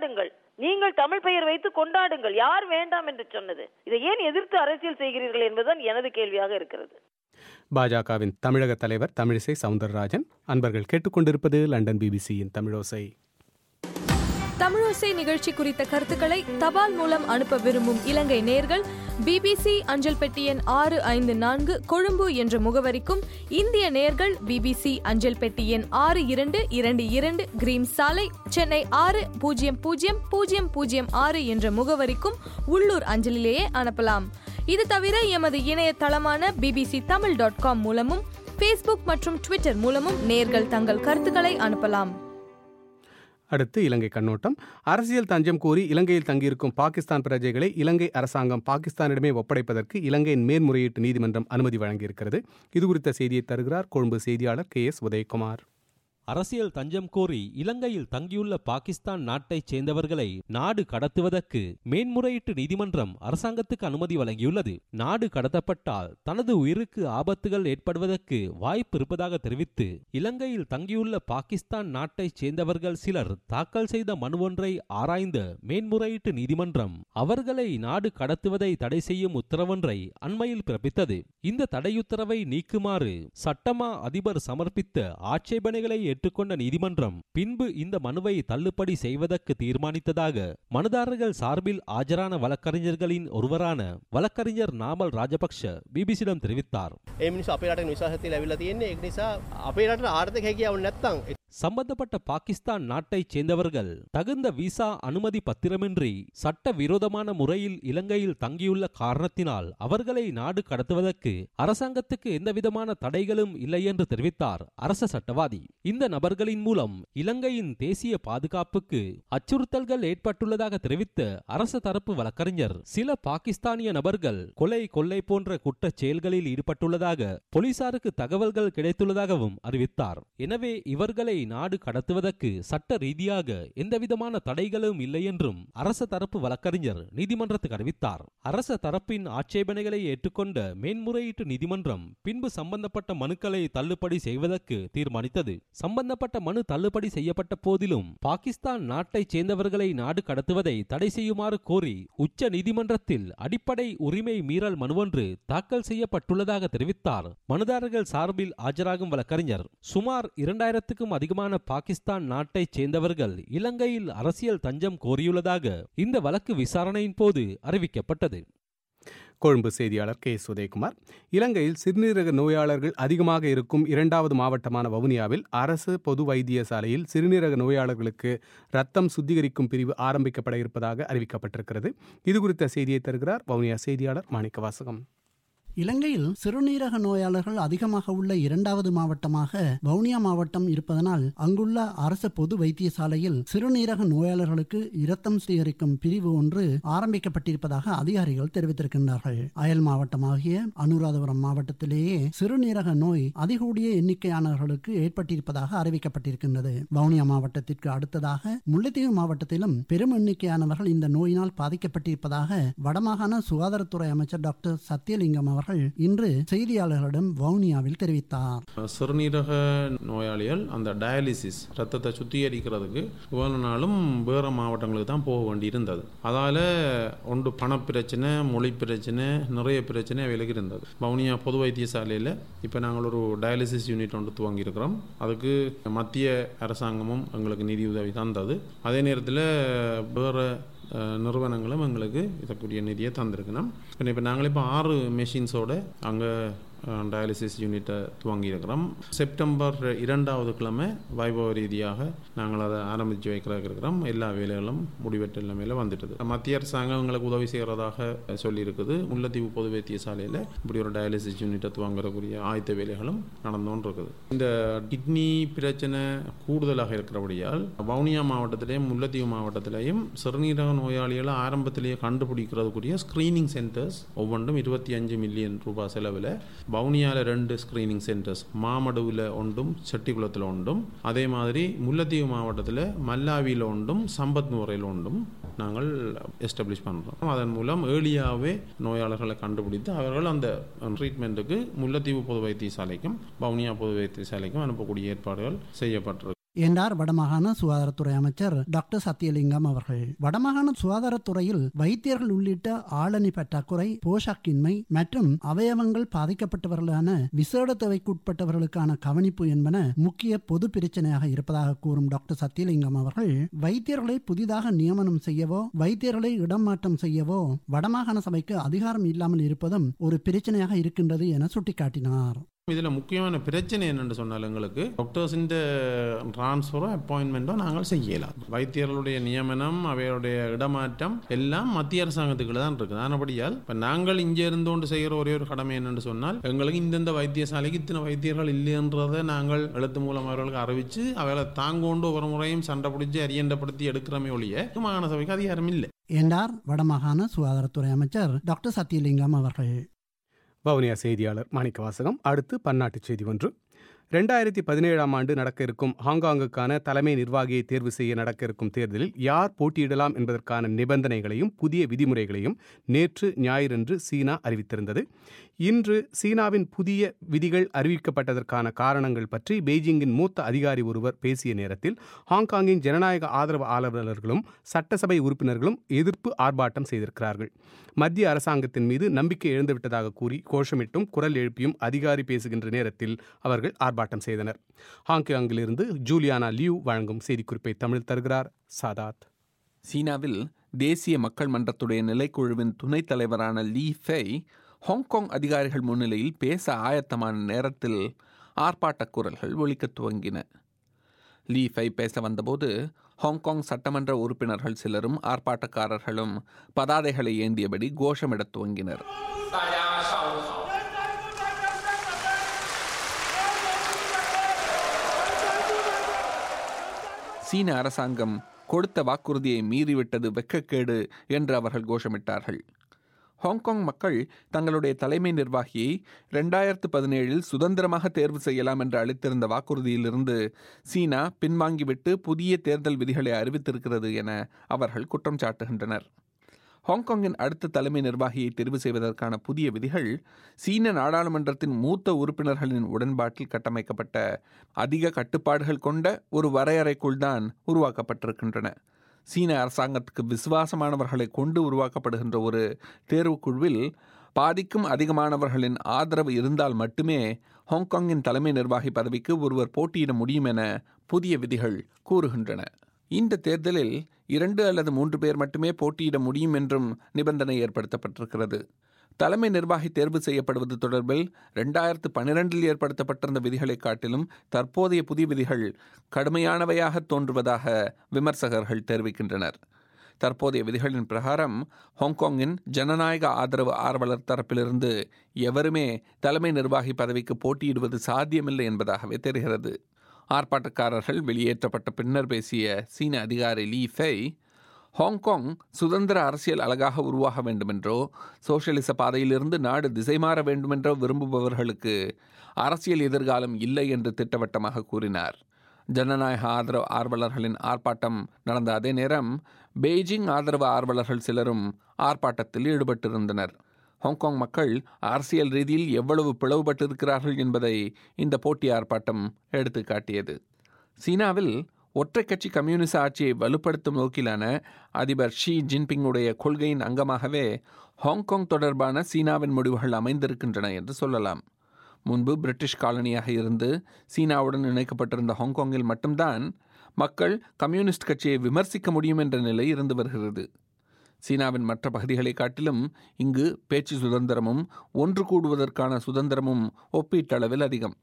நீங்கள் தமிழ் பெயர் வைத்து கொண்டாடுங்கள் யார் வேண்டாம் என்று சொன்னது இதை ஏன் எதிர்த்து அரசியல் செய்கிறீர்கள் என்பதுதான் எனது கேள்வியாக இருக்கிறது பாஜகவின் தமிழக தலைவர் தமிழிசை சவுந்தரராஜன் அன்பர்கள் கேட்டுக்கொண்டிருப்பது லண்டன் பிபிசியின் தமிழோசை தமிழோசை நிகழ்ச்சி குறித்த கருத்துக்களை தபால் மூலம் அனுப்ப விரும்பும் இலங்கை நேர்கள் பிபிசி அஞ்சல் பெட்டி எண் ஆறு ஐந்து நான்கு கொழும்பு என்ற முகவரிக்கும் இந்திய நேர்கள் பிபிசி அஞ்சல் பெட்டி எண் ஆறு இரண்டு இரண்டு இரண்டு கிரீம் சாலை சென்னை ஆறு பூஜ்ஜியம் பூஜ்ஜியம் பூஜ்ஜியம் பூஜ்ஜியம் ஆறு என்ற முகவரிக்கும் உள்ளூர் அஞ்சலிலேயே அனுப்பலாம் இது தவிர எமது இணையதளமான பிபிசி தமிழ் டாட் காம் மூலமும் ஃபேஸ்புக் மற்றும் ட்விட்டர் மூலமும் நேர்கள் தங்கள் கருத்துக்களை அனுப்பலாம் அடுத்து இலங்கை கண்ணோட்டம் அரசியல் தஞ்சம் கோரி இலங்கையில் தங்கியிருக்கும் பாகிஸ்தான் பிரஜைகளை இலங்கை அரசாங்கம் பாகிஸ்தானிடமே ஒப்படைப்பதற்கு இலங்கையின் மேன்முறையீட்டு நீதிமன்றம் அனுமதி வழங்கியிருக்கிறது இது குறித்த செய்தியை தருகிறார் கொழும்பு செய்தியாளர் கே எஸ் உதயகுமார் அரசியல் தஞ்சம் கோரி இலங்கையில் தங்கியுள்ள பாகிஸ்தான் நாட்டைச் சேர்ந்தவர்களை நாடு கடத்துவதற்கு மேன்முறையீட்டு நீதிமன்றம் அரசாங்கத்துக்கு அனுமதி வழங்கியுள்ளது நாடு கடத்தப்பட்டால் தனது உயிருக்கு ஆபத்துகள் ஏற்படுவதற்கு வாய்ப்பு இருப்பதாக தெரிவித்து இலங்கையில் தங்கியுள்ள பாகிஸ்தான் நாட்டைச் சேர்ந்தவர்கள் சிலர் தாக்கல் செய்த மனு ஒன்றை ஆராய்ந்த மேன்முறையீட்டு நீதிமன்றம் அவர்களை நாடு கடத்துவதை தடை செய்யும் உத்தரவொன்றை அண்மையில் பிறப்பித்தது இந்த தடையுத்தரவை நீக்குமாறு சட்டமா அதிபர் சமர்ப்பித்த ஆட்சேபனைகளை ஏற்றுக்கொண்ட நீதிமன்றம் பின்பு இந்த மனுவை தள்ளுபடி செய்வதற்கு தீர்மானித்ததாக மனுதாரர்கள் சார்பில் ஆஜரான வழக்கறிஞர்களின் ஒருவரான வழக்கறிஞர் நாமல் ராஜபக்ஷ பிபிசியிடம் தெரிவித்தார் ඒ මිනිස් අපේ රට නිසාහතිල ඇවිල්ලා තියෙන්නේ ඒක නිසා අපේ රට ආර්ථික හැකියාව නැත්තම් சம்பந்தப்பட்ட பாகிஸ்தான் நாட்டைச் சேர்ந்தவர்கள் தகுந்த விசா அனுமதி பத்திரமின்றி சட்ட விரோதமான முறையில் இலங்கையில் தங்கியுள்ள காரணத்தினால் அவர்களை நாடு கடத்துவதற்கு அரசாங்கத்துக்கு எந்தவிதமான தடைகளும் இல்லை என்று தெரிவித்தார் அரச சட்டவாதி இந்த நபர்களின் மூலம் இலங்கையின் தேசிய பாதுகாப்புக்கு அச்சுறுத்தல்கள் ஏற்பட்டுள்ளதாக தெரிவித்த அரசு தரப்பு வழக்கறிஞர் சில பாகிஸ்தானிய நபர்கள் கொலை கொள்ளை போன்ற குற்றச் செயல்களில் ஈடுபட்டுள்ளதாக போலீசாருக்கு தகவல்கள் கிடைத்துள்ளதாகவும் அறிவித்தார் எனவே இவர்களை நாடு கடத்துவதற்கு சட்ட ரீதியாக எந்தவிதமான தடைகளும் இல்லை என்றும் அரச தரப்பு வழக்கறிஞர் நீதிமன்றத்துக்கு அறிவித்தார் அரச தரப்பின் ஆட்சேபனைகளை ஏற்றுக்கொண்ட மேன்முறையீட்டு நீதிமன்றம் பின்பு சம்பந்தப்பட்ட மனுக்களை தள்ளுபடி செய்வதற்கு தீர்மானித்தது சம்பந்தப்பட்ட மனு தள்ளுபடி செய்யப்பட்ட போதிலும் பாகிஸ்தான் நாட்டைச் சேர்ந்தவர்களை நாடு கடத்துவதை தடை செய்யுமாறு கோரி உச்ச நீதிமன்றத்தில் அடிப்படை உரிமை மீறல் மனுவொன்று தாக்கல் செய்யப்பட்டுள்ளதாக தெரிவித்தார் மனுதாரர்கள் சார்பில் ஆஜராகும் வழக்கறிஞர் சுமார் இரண்டாயிரத்துக்கும் அதிகமான பாகிஸ்தான் நாட்டைச் சேர்ந்தவர்கள் இலங்கையில் அரசியல் தஞ்சம் கோரியுள்ளதாக இந்த வழக்கு விசாரணையின் போது அறிவிக்கப்பட்டது கொழும்பு செய்தியாளர் கே உதயகுமார் இலங்கையில் சிறுநீரக நோயாளர்கள் அதிகமாக இருக்கும் இரண்டாவது மாவட்டமான வவுனியாவில் அரசு பொது வைத்தியசாலையில் சிறுநீரக நோயாளர்களுக்கு ரத்தம் சுத்திகரிக்கும் பிரிவு ஆரம்பிக்கப்பட இருப்பதாக அறிவிக்கப்பட்டிருக்கிறது இது குறித்த செய்தியை தருகிறார் வவுனியா செய்தியாளர் மாணிக்கவாசகம் இலங்கையில் சிறுநீரக நோயாளர்கள் அதிகமாக உள்ள இரண்டாவது மாவட்டமாக வவுனியா மாவட்டம் இருப்பதனால் அங்குள்ள அரசு பொது வைத்தியசாலையில் சிறுநீரக நோயாளர்களுக்கு இரத்தம் சுத்திகரிக்கும் பிரிவு ஒன்று ஆரம்பிக்கப்பட்டிருப்பதாக அதிகாரிகள் தெரிவித்திருக்கின்றார்கள் அயல் மாவட்டமாகிய அனுராதபுரம் மாவட்டத்திலேயே சிறுநீரக நோய் அதிகூடிய எண்ணிக்கையானவர்களுக்கு ஏற்பட்டிருப்பதாக அறிவிக்கப்பட்டிருக்கின்றது வவுனியா மாவட்டத்திற்கு அடுத்ததாக முல்லைத்தீவு மாவட்டத்திலும் பெரும் எண்ணிக்கையானவர்கள் இந்த நோயினால் பாதிக்கப்பட்டிருப்பதாக வடமாகாண சுகாதாரத்துறை அமைச்சர் டாக்டர் சத்யலிங்கம் அவர் அவர்கள் இன்று செய்தியாளர்களிடம் வவுனியாவில் தெரிவித்தார் சிறுநீரக நோயாளிகள் அந்த டயாலிசிஸ் ரத்தத்தை சுத்திகரிக்கிறதுக்கு இவ்வளவு நாளும் வேறு மாவட்டங்களுக்கு தான் போக வேண்டி இருந்தது அதால் ஒன்று பணப்பிரச்சனை மொழி பிரச்சனை நிறைய பிரச்சனை அவைகளுக்கு இருந்தது வவுனியா பொது வைத்தியசாலையில் இப்போ நாங்கள் ஒரு டயாலிசிஸ் யூனிட் ஒன்று துவங்கியிருக்கிறோம் அதுக்கு மத்திய அரசாங்கமும் எங்களுக்கு நிதி உதவி தந்தது அதே நேரத்தில் வேறு நிறுவனங்களும் எங்களுக்கு இதற்குரிய நிதியை தந்திருக்கணும் இப்போ நாங்கள் இப்போ ஆறு மெஷின்ஸோட அங்கே டயாலிசிஸ் யூனிட்டை துவங்கியிருக்கிறோம் செப்டம்பர் இரண்டாவது கிழமை வைபவ ரீதியாக நாங்கள் அதை ஆரம்பித்து வைக்கிறதுக்கு இருக்கிறோம் எல்லா வேலைகளும் முடிவெட்ட நிலைமையில் வந்துட்டுது மத்திய அரசாங்கம் எங்களுக்கு உதவி செய்கிறதாக சொல்லியிருக்குது முல்லைத்தீவு பொது வைத்தியசாலையில் இப்படி ஒரு டயாலிசிஸ் யூனிட்டை துவங்குறக்கூடிய ஆயத்த வேலைகளும் நடந்தோன்னு இருக்குது இந்த கிட்னி பிரச்சனை கூடுதலாக இருக்கிறபடியால் வவுனியா மாவட்டத்திலேயும் முல்லைத்தீவு மாவட்டத்திலேயும் சிறுநீரக நோயாளிகளை ஆரம்பத்திலேயே கண்டுபிடிக்கிறதுக்குரிய ஸ்க்ரீனிங் சென்டர்ஸ் ஒவ்வொன்றும் இருபத்தி அஞ்சு மில்லியன் ரூபாய் செலவில் வவுனியாவில் ரெண்டு ஸ்க்ரீனிங் சென்டர்ஸ் மாமடுவில் ஒன்றும் செட்டிக்குளத்தில் ஒன்றும் அதே மாதிரி முல்லைத்தீவு மாவட்டத்தில் மல்லாவியில் ஒன்றும் சம்பத் முறையில் ஒன்றும் நாங்கள் எஸ்டாப்ளிஷ் பண்ணுறோம் அதன் மூலம் ஏர்லியாகவே நோயாளர்களை கண்டுபிடித்து அவர்கள் அந்த ட்ரீட்மெண்ட்டுக்கு முல்லைத்தீவு பொது வைத்தியசாலைக்கும் வவுனியா பொது வைத்தியசாலைக்கும் அனுப்பக்கூடிய ஏற்பாடுகள் செய்யப்பட்டிருக்கு என்றார் வடமாகாண சுகாதாரத்துறை அமைச்சர் டாக்டர் சத்தியலிங்கம் அவர்கள் வடமாகாண சுகாதாரத்துறையில் வைத்தியர்கள் உள்ளிட்ட ஆளணி பற்றாக்குறை போஷாக்கின்மை மற்றும் அவயவங்கள் பாதிக்கப்பட்டவர்களான விசேட தேவைக்குட்பட்டவர்களுக்கான கவனிப்பு என்பன முக்கிய பொது பிரச்சனையாக இருப்பதாக கூறும் டாக்டர் சத்தியலிங்கம் அவர்கள் வைத்தியர்களை புதிதாக நியமனம் செய்யவோ வைத்தியர்களை இடம் மாற்றம் செய்யவோ வடமாகாண சபைக்கு அதிகாரம் இல்லாமல் இருப்பதும் ஒரு பிரச்சனையாக இருக்கின்றது என சுட்டிக்காட்டினார் இதில் முக்கியமான பிரச்சனை என்னென்னு சொன்னால் எங்களுக்கு டாக்டர்ஸின் ட்ரான்ஸ்ஃபரோ அப்பாயின்மெண்ட்டோ நாங்கள் செய்யலாம் வைத்தியர்களுடைய நியமனம் அவையுடைய இடமாற்றம் எல்லாம் மத்திய அரசாங்கத்துக்குள்ள தான் இருக்குது ஆனபடியால் இப்போ நாங்கள் இங்கே இருந்தோண்டு செய்கிற ஒரே ஒரு கடமை என்னென்னு சொன்னால் எங்களுக்கு இந்தந்த வைத்தியசாலைக்கு இத்தனை வைத்தியர்கள் இல்லைன்றதை நாங்கள் எழுத்து மூலம் அவர்களுக்கு அறிவித்து அவைகளை தாங்கொண்டு ஒரு முறையும் சண்டை பிடிச்சி அரியண்டப்படுத்தி எடுக்கிறமே ஒழிய மாகாண சபைக்கு அதிகாரம் இல்லை என்றார் வடமாகாண சுகாதாரத்துறை அமைச்சர் டாக்டர் சத்தியலிங்கம் அவர்கள் வவுனியா செய்தியாளர் மாணிக்க வாசகம் அடுத்து பன்னாட்டு செய்தி ஒன்று ரெண்டாயிரத்தி பதினேழாம் ஆண்டு நடக்க இருக்கும் ஹாங்காங்குக்கான தலைமை நிர்வாகியை தேர்வு செய்ய நடக்க இருக்கும் தேர்தலில் யார் போட்டியிடலாம் என்பதற்கான நிபந்தனைகளையும் புதிய விதிமுறைகளையும் நேற்று ஞாயிறன்று சீனா அறிவித்திருந்தது இன்று சீனாவின் புதிய விதிகள் அறிவிக்கப்பட்டதற்கான காரணங்கள் பற்றி பெய்ஜிங்கின் மூத்த அதிகாரி ஒருவர் பேசிய நேரத்தில் ஹாங்காங்கின் ஜனநாயக ஆதரவு ஆதரவாளர்களும் சட்டசபை உறுப்பினர்களும் எதிர்ப்பு ஆர்ப்பாட்டம் செய்திருக்கிறார்கள் மத்திய அரசாங்கத்தின் மீது நம்பிக்கை இழந்துவிட்டதாக கூறி கோஷமிட்டும் குரல் எழுப்பியும் அதிகாரி பேசுகின்ற நேரத்தில் அவர்கள் ஆர்ப்பாட்டம் செய்தனர் ஹாங்காங்கிலிருந்து ஜூலியானா லியூ வழங்கும் செய்திக்குறிப்பை தமிழ் தருகிறார் சாதாத் சீனாவில் தேசிய மக்கள் மன்றத்துடைய நிலைக்குழுவின் துணைத் தலைவரான லீ ஃபெய் ஹாங்காங் அதிகாரிகள் முன்னிலையில் பேச ஆயத்தமான நேரத்தில் ஆர்ப்பாட்டக் குரல்கள் ஒலிக்கத் துவங்கின லீ ஃபை பேச வந்தபோது ஹாங்காங் சட்டமன்ற உறுப்பினர்கள் சிலரும் ஆர்ப்பாட்டக்காரர்களும் பதாதைகளை ஏந்தியபடி கோஷமிடத் துவங்கினர் சீன அரசாங்கம் கொடுத்த வாக்குறுதியை மீறிவிட்டது வெக்கக்கேடு என்று அவர்கள் கோஷமிட்டார்கள் ஹாங்காங் மக்கள் தங்களுடைய தலைமை நிர்வாகியை ரெண்டாயிரத்து பதினேழில் சுதந்திரமாக தேர்வு செய்யலாம் என்று அளித்திருந்த வாக்குறுதியிலிருந்து சீனா பின்வாங்கிவிட்டு புதிய தேர்தல் விதிகளை அறிவித்திருக்கிறது என அவர்கள் குற்றம் சாட்டுகின்றனர் ஹாங்காங்கின் அடுத்த தலைமை நிர்வாகியை தெரிவு செய்வதற்கான புதிய விதிகள் சீன நாடாளுமன்றத்தின் மூத்த உறுப்பினர்களின் உடன்பாட்டில் கட்டமைக்கப்பட்ட அதிக கட்டுப்பாடுகள் கொண்ட ஒரு வரையறைக்குள் தான் உருவாக்கப்பட்டிருக்கின்றன சீன அரசாங்கத்துக்கு விசுவாசமானவர்களை கொண்டு உருவாக்கப்படுகின்ற ஒரு தேர்வுக்குழுவில் பாதிக்கும் அதிகமானவர்களின் ஆதரவு இருந்தால் மட்டுமே ஹாங்காங்கின் தலைமை நிர்வாகி பதவிக்கு ஒருவர் போட்டியிட முடியும் என புதிய விதிகள் கூறுகின்றன இந்த தேர்தலில் இரண்டு அல்லது மூன்று பேர் மட்டுமே போட்டியிட முடியும் என்றும் நிபந்தனை ஏற்படுத்தப்பட்டிருக்கிறது தலைமை நிர்வாகி தேர்வு செய்யப்படுவது தொடர்பில் ரெண்டாயிரத்து பன்னிரெண்டில் ஏற்படுத்தப்பட்டிருந்த விதிகளை காட்டிலும் தற்போதைய புதிய விதிகள் கடுமையானவையாக தோன்றுவதாக விமர்சகர்கள் தெரிவிக்கின்றனர் தற்போதைய விதிகளின் பிரகாரம் ஹாங்காங்கின் ஜனநாயக ஆதரவு ஆர்வலர் தரப்பிலிருந்து எவருமே தலைமை நிர்வாகி பதவிக்கு போட்டியிடுவது சாத்தியமில்லை என்பதாகவே தெரிகிறது ஆர்ப்பாட்டக்காரர்கள் வெளியேற்றப்பட்ட பின்னர் பேசிய சீன அதிகாரி லீ ஃபெய் ஹாங்காங் சுதந்திர அரசியல் அழகாக உருவாக வேண்டுமென்றோ சோசியலிச பாதையிலிருந்து நாடு திசை மாற வேண்டுமென்றோ விரும்புபவர்களுக்கு அரசியல் எதிர்காலம் இல்லை என்று திட்டவட்டமாக கூறினார் ஜனநாயக ஆதரவு ஆர்வலர்களின் ஆர்ப்பாட்டம் நடந்த அதே நேரம் பெய்ஜிங் ஆதரவு ஆர்வலர்கள் சிலரும் ஆர்ப்பாட்டத்தில் ஈடுபட்டிருந்தனர் ஹாங்காங் மக்கள் அரசியல் ரீதியில் எவ்வளவு பிளவுபட்டிருக்கிறார்கள் என்பதை இந்த போட்டி ஆர்ப்பாட்டம் எடுத்து காட்டியது சீனாவில் ஒற்றை கட்சி கம்யூனிச ஆட்சியை வலுப்படுத்தும் நோக்கிலான அதிபர் ஷி ஜின்பிங்குடைய கொள்கையின் அங்கமாகவே ஹாங்காங் தொடர்பான சீனாவின் முடிவுகள் அமைந்திருக்கின்றன என்று சொல்லலாம் முன்பு பிரிட்டிஷ் காலனியாக இருந்து சீனாவுடன் இணைக்கப்பட்டிருந்த ஹாங்காங்கில் மட்டும்தான் மக்கள் கம்யூனிஸ்ட் கட்சியை விமர்சிக்க முடியும் என்ற நிலை இருந்து வருகிறது சீனாவின் மற்ற பகுதிகளை காட்டிலும் இங்கு பேச்சு சுதந்திரமும் ஒன்று கூடுவதற்கான சுதந்திரமும் ஒப்பீட்டளவில் அதிகம்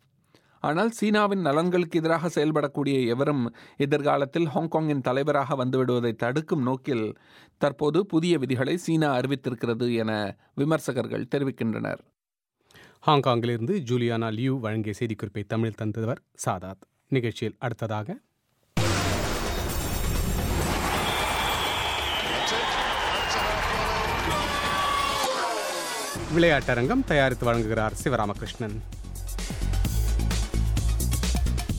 ஆனால் சீனாவின் நலன்களுக்கு எதிராக செயல்படக்கூடிய எவரும் எதிர்காலத்தில் ஹாங்காங்கின் தலைவராக வந்துவிடுவதை தடுக்கும் நோக்கில் தற்போது புதிய விதிகளை சீனா அறிவித்திருக்கிறது என விமர்சகர்கள் தெரிவிக்கின்றனர் ஹாங்காங்கிலிருந்து ஜூலியானா லியூ வழங்கிய செய்திக்குறிப்பை தமிழில் தந்தவர் சாதாத் நிகழ்ச்சியில் அடுத்ததாக விளையாட்டரங்கம் தயாரித்து வழங்குகிறார் சிவராமகிருஷ்ணன்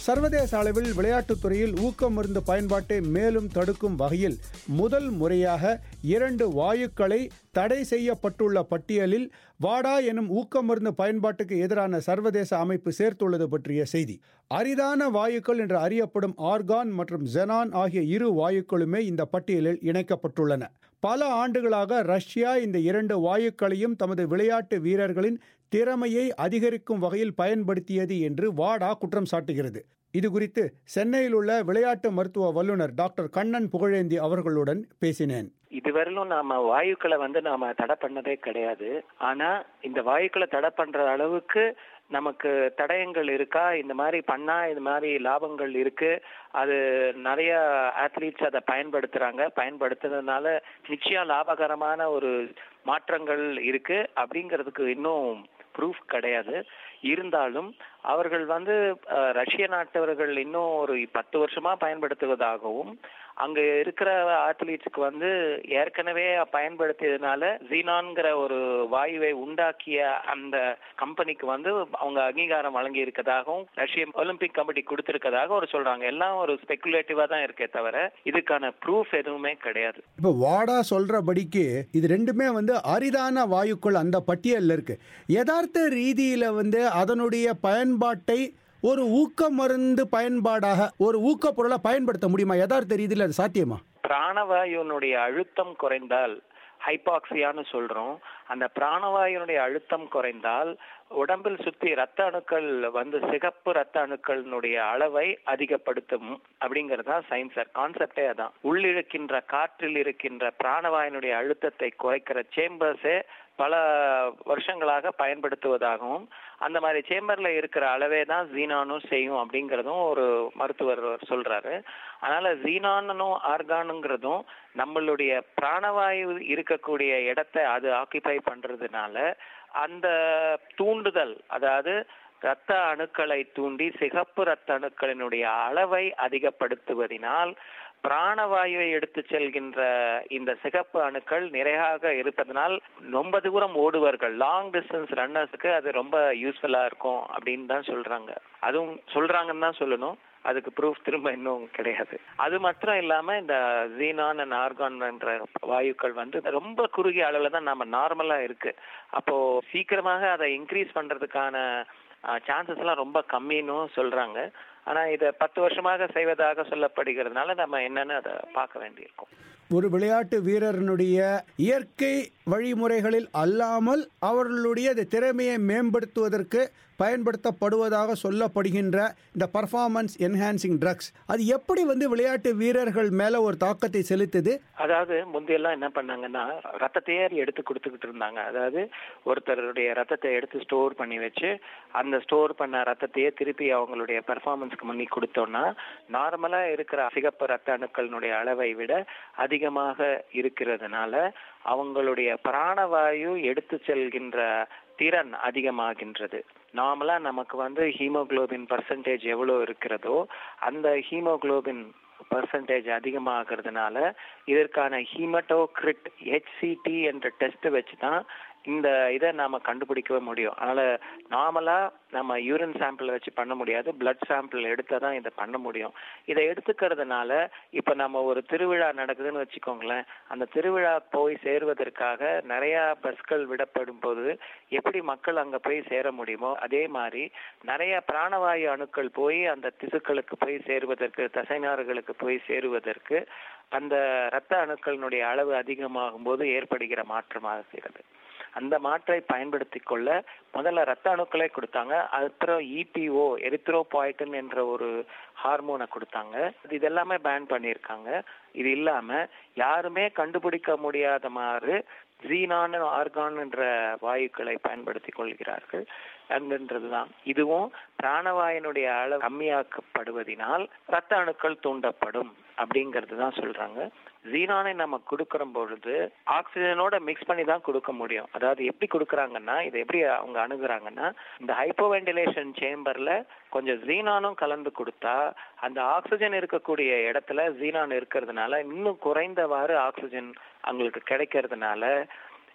சர்வதேச அளவில் விளையாட்டுத் துறையில் ஊக்க மருந்து பயன்பாட்டை மேலும் தடுக்கும் வகையில் முதல் முறையாக இரண்டு வாயுக்களை தடை செய்யப்பட்டுள்ள பட்டியலில் வாடா எனும் ஊக்க மருந்து பயன்பாட்டுக்கு எதிரான சர்வதேச அமைப்பு சேர்த்துள்ளது பற்றிய செய்தி அரிதான வாயுக்கள் என்று அறியப்படும் ஆர்கான் மற்றும் ஜெனான் ஆகிய இரு வாயுக்களுமே இந்த பட்டியலில் இணைக்கப்பட்டுள்ளன பல ஆண்டுகளாக ரஷ்யா இந்த இரண்டு வாயுக்களையும் தமது விளையாட்டு வீரர்களின் திறமையை அதிகரிக்கும் வகையில் பயன்படுத்தியது என்று வாடா குற்றம் சாட்டுகிறது இது குறித்து சென்னையில் உள்ள விளையாட்டு மருத்துவ வல்லுநர் டாக்டர் கண்ணன் புகழேந்தி அவர்களுடன் பேசினேன் இதுவரையிலும் நாம வாயுக்களை வந்து நாம தடை பண்ணதே கிடையாது ஆனா இந்த வாயுக்களை தடை பண்ற அளவுக்கு நமக்கு தடயங்கள் இருக்கா இந்த மாதிரி பண்ணா இந்த மாதிரி லாபங்கள் இருக்கு அது நிறைய ஆத்லீட்ஸ் அதை பயன்படுத்துறாங்க பயன்படுத்துறதுனால நிச்சயம் லாபகரமான ஒரு மாற்றங்கள் இருக்கு அப்படிங்கிறதுக்கு இன்னும் ப்ரூஃப் கிடையாது இருந்தாலும் அவர்கள் வந்து அஹ், ரஷ்ய நாட்டவர்கள் இன்னும் ஒரு பத்து வருஷமா பயன்படுத்துவதாகவும் அங்க இருக்கிற ஆத்லீட்ஸ்க்கு வந்து ஏற்கனவே பயன்படுத்தியதுனால ஜீனான்ங்கிற ஒரு வாயுவை உண்டாக்கிய அந்த கம்பெனிக்கு வந்து அவங்க அங்கீகாரம் வழங்கி இருக்கதாகவும் ரஷ்ய ஒலிம்பிக் கமிட்டி கொடுத்திருக்கதாக ஒரு சொல்றாங்க எல்லாம் ஒரு ஸ்பெகுலேட்டிவா தான் இருக்கே தவிர இதுக்கான ப்ரூஃப் எதுவுமே கிடையாது இப்போ வாடா சொல்றபடிக்கு இது ரெண்டுமே வந்து அரிதான வாயுக்கள் அந்த பட்டியலில் இருக்கு யதார்த்த ரீதியில வந்து அதனுடைய பயன்பாட்டை ஒரு ஊக்க மருந்து பயன்பாடாக ஒரு ஊக்க பொருளை பயன்படுத்த முடியுமா யதார்த்த ரீதியில் அது சாத்தியமா பிராணவாயுனுடைய அழுத்தம் குறைந்தால் ஹைபாக்சியான்னு சொல்றோம் அந்த பிராணவாயுனுடைய அழுத்தம் குறைந்தால் உடம்பில் சுத்தி ரத்த அணுக்கள் வந்து சிகப்பு ரத்த அணுக்களினுடைய அளவை அதிகப்படுத்தும் அப்படிங்கிறது தான் சயின்ஸ் கான்செப்டே அதான் உள்ளிழுக்கின்ற காற்றில் இருக்கின்ற பிராணவாயுனுடைய அழுத்தத்தை குறைக்கிற சேம்பர்ஸே பல வருஷங்களாக பயன்படுத்துவதாகவும் அந்த மாதிரி சேம்பர்ல இருக்கிற அளவே தான் ஜீனானும் செய்யும் அப்படிங்கிறதும் ஒரு மருத்துவர் சொல்றாரு அதனால ஜீனானும் ஆர்கானுங்கிறதும் நம்மளுடைய பிராணவாயு இருக்கக்கூடிய இடத்தை அது ஆக்கிபை பண்றதுனால அந்த தூண்டுதல் அதாவது இரத்த அணுக்களை தூண்டி சிகப்பு இரத்த அணுக்களினுடைய அளவை அதிகப்படுத்துவதினால் பிராணவாயுவை எடுத்து செல்கின்ற இந்த சிகப்பு அணுக்கள் நிறையாக இருப்பதனால் ரொம்ப தூரம் ஓடுவார்கள் லாங் டிஸ்டன்ஸ் ரன்னர்ஸுக்கு அது ரொம்ப யூஸ்ஃபுல்லா இருக்கும் அப்படின்னு தான் சொல்றாங்க அதுவும் சொல்றாங்கன்னு தான் சொல்லணும் அதுக்கு ப்ரூஃப் திரும்ப இன்னும் கிடையாது அது மாத்திரம் இல்லாம இந்த ஜீனான் அண்ட் ஆர்கான் என்ற வாயுக்கள் வந்து ரொம்ப குறுகிய அளவுல தான் நம்ம நார்மலா இருக்கு அப்போ சீக்கிரமாக அதை இன்க்ரீஸ் பண்றதுக்கான சான்சஸ் எல்லாம் ரொம்ப கம்மின்னு சொல்றாங்க ஆனா இதை பத்து வருஷமாக செய்வதாக சொல்லப்படுகிறதுனால நம்ம என்னன்னு அதை பார்க்க வேண்டியிருக்கும் ஒரு விளையாட்டு வீரரினுடைய இயற்கை வழிமுறைகளில் அல்லாமல் அவர்களுடைய இந்த திறமையை மேம்படுத்துவதற்கு பயன்படுத்தப்படுவதாக சொல்லப்படுகின்ற இந்த பர்ஃபார்மன்ஸ் என்ஹான்சிங் ட்ரக்ஸ் அது எப்படி வந்து விளையாட்டு வீரர்கள் மேல ஒரு தாக்கத்தை செலுத்துது அதாவது முந்தையெல்லாம் என்ன பண்ணாங்கன்னா ரத்தத்தையே எடுத்து கொடுத்துக்கிட்டு இருந்தாங்க அதாவது ஒருத்தருடைய ரத்தத்தை எடுத்து ஸ்டோர் பண்ணி வச்சு அந்த ஸ்டோர் பண்ண ரத்தத்தையே திருப்பி அவங்களுடைய பெர்ஃபார்மன்ஸ்க்கு முன்னி கொடுத்தோம்னா நார்மலா இருக்கிற சிகப்பு ரத்த அணுக்களினுடைய அளவை விட அதிகமாக இருக்கிறதுனால அவங்களுடைய பிராணவாயு எடுத்து செல்கின்ற திறன் அதிகமாகின்றது நார்மலா நமக்கு வந்து ஹீமோகுளோபின் பர்சன்டேஜ் எவ்வளவு இருக்கிறதோ அந்த ஹீமோகுளோபின் பர்சன்டேஜ் அதிகமாகிறதுனால இதற்கான ஹீமட்டோக்ரிட் ஹெச்சிடி என்ற டெஸ்ட் வச்சு தான் இந்த இதை நாம கண்டுபிடிக்கவே முடியும் அதனால நார்மலா நம்ம யூரின் சாம்பிள் வச்சு பண்ண முடியாது பிளட் சாம்பிள் எடுத்தா தான் இதை பண்ண முடியும் இதை எடுத்துக்கிறதுனால இப்ப நம்ம ஒரு திருவிழா நடக்குதுன்னு வச்சுக்கோங்களேன் அந்த திருவிழா போய் சேருவதற்காக நிறைய பஸ்கள் விடப்படும் போது எப்படி மக்கள் அங்க போய் சேர முடியுமோ அதே மாதிரி நிறைய பிராணவாயு அணுக்கள் போய் அந்த திசுக்களுக்கு போய் சேருவதற்கு தசைநாறுகளுக்கு போய் சேருவதற்கு அந்த இரத்த அணுக்களினுடைய அளவு அதிகமாகும் போது ஏற்படுகிற மாற்றமாகிறது அந்த மாற்றை பயன்படுத்தி கொள்ள முதல்ல ரத்த அணுக்களை கொடுத்தாங்க அப்புறம் இபிஓ எரித்ரோபாய்டன் என்ற ஒரு ஹார்மோனை கொடுத்தாங்க இது எல்லாமே பேன் பண்ணியிருக்காங்க இது இல்லாம யாருமே கண்டுபிடிக்க முடியாத மாதிரி ஜீனான் ஆர்கான் என்ற வாயுக்களை பயன்படுத்தி கொள்கிறார்கள் என்றதுதான் இதுவும் பிராணவாயனுடைய அளவு கம்மியாக்கப்படுவதனால் ரத்த அணுக்கள் தூண்டப்படும் அப்படிங்கிறது தான் சொல்றாங்க ஜீனானை நம்ம கொடுக்கிற பொழுது ஆக்சிஜனோட மிக்ஸ் பண்ணி தான் கொடுக்க முடியும் அதாவது எப்படி கொடுக்கறாங்கன்னா இதை எப்படி அவங்க அணுகுறாங்கன்னா இந்த ஹைப்போ வென்டிலேஷன் சேம்பர்ல கொஞ்சம் ஜீனானும் கலந்து கொடுத்தா அந்த ஆக்சிஜன் இருக்கக்கூடிய இடத்துல ஜீனான் இருக்கிறதுனால இன்னும் குறைந்தவாறு ஆக்சிஜன் அவங்களுக்கு கிடைக்கிறதுனால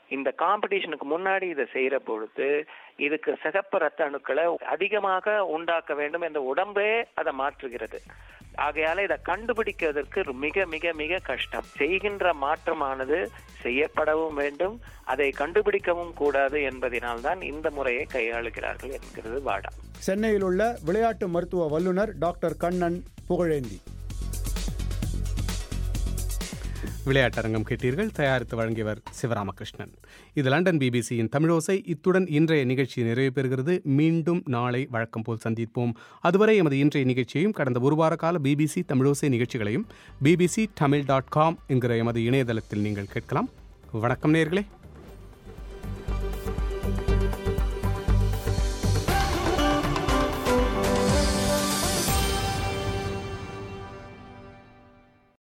இந்த காம்படிஷனுக்கு முன்னாடி இதை செய்யற பொழுது இதுக்கு சிகப்பு ரத்த அணுக்களை அதிகமாக உண்டாக்க வேண்டும் என்ற உடம்பே அதை மாற்றுகிறது ஆகையால இதை கண்டுபிடிக்கிறதுக்கு மிக மிக மிக கஷ்டம் செய்கின்ற மாற்றமானது செய்யப்படவும் வேண்டும் அதை கண்டுபிடிக்கவும் கூடாது என்பதனால்தான் இந்த முறையை கையாளுகிறார்கள் என்கிறது வாடா சென்னையில் உள்ள விளையாட்டு மருத்துவ வல்லுநர் டாக்டர் கண்ணன் புகழேந்தி விளையாட்டரங்கம் கேட்டீர்கள் தயாரித்து வழங்கியவர் சிவராமகிருஷ்ணன் இது லண்டன் பிபிசியின் தமிழோசை இத்துடன் இன்றைய நிகழ்ச்சி நிறைவு பெறுகிறது மீண்டும் நாளை வழக்கம் போல் சந்திப்போம் அதுவரை எமது இன்றைய நிகழ்ச்சியையும் கடந்த ஒரு வார கால பிபிசி தமிழோசை நிகழ்ச்சிகளையும் பிபிசி தமிழ் டாட் காம் என்கிற எமது இணையதளத்தில் நீங்கள் கேட்கலாம் வணக்கம் நேர்களே